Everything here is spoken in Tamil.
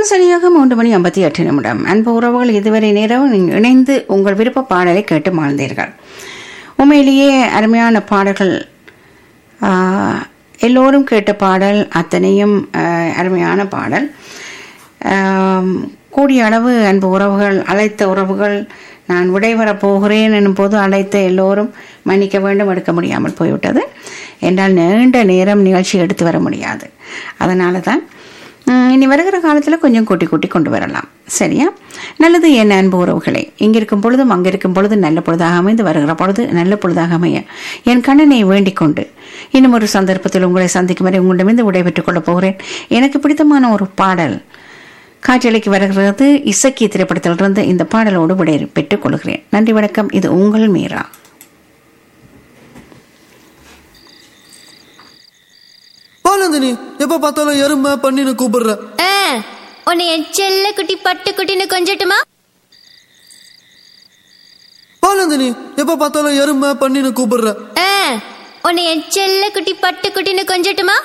நேரம் சரியாக மூன்று மணி ஐம்பத்தி எட்டு நிமிடம் அன்பு உறவுகள் இதுவரை நேரம் நீங்கள் இணைந்து உங்கள் விருப்ப பாடலை கேட்டு மாழ்ந்தீர்கள் உண்மையிலேயே அருமையான பாடல்கள் ஆஹ், எல்லோரும் கேட்ட பாடல் அத்தனையும் ஆஹ், அருமையான பாடல் ஆம், கூடிய அளவு அன்பு உறவுகள் அழைத்த உறவுகள் நான் விடைபெறப் போகிறேன் எனும் போது அழைத்த எல்லோரும் மன்னிக்க வேண்டும் எடுக்க முடியாமல் போய்விட்டது என்றால் நீண்ட நேரம் நிகழ்ச்சி எடுத்து வர முடியாது அதனால தான் ம், இனி வருகிற காலத்தில் கொஞ்சம் கூட்டி கூட்டி கொண்டு வரலாம் சரியா நல்லது என் அன்பு உறவுகளே இங்கிருக்கும் பொழுதும் அங்கிருக்கும் பொழுது நல்ல பொழுதாக அமைந்து வருகிற பொழுது நல்ல பொழுதாக அமைய என் கண்ணனை வேண்டிக் கொண்டு இன்னும் ஒரு சந்தர்ப்பத்தில் உங்களை சந்திக்கும் வரை உங்களிடமிருந்து விடைபெற்றுக் கொள்ளப் போகிறேன் எனக்கு பிடித்தமான ஒரு பாடல் காற்றலைக்கு வருகிறது இசக்கி திரைப்படத்திலிருந்து இந்த பாடலோடு விடை பெற்றுக் கொள்கிறேன் நன்றி வணக்கம் இது உங்கள் மீரா பாலந்தினி எப்ப பார்த்தாலும் எருமை பண்ணின்னு கூப்பிடுற ஆ, உன்னை என் செல்ல குட்டி பட்டு குட்டின்னு கொஞ்சட்டுமா பாலந்தினி எப்ப பார்த்தாலும் எருமை பண்ணின்னு கூப்பிடுற ஆ, உன்னை என் செல்ல குட்டி பட்டு குட்டின்னு கொஞ்சட்டுமா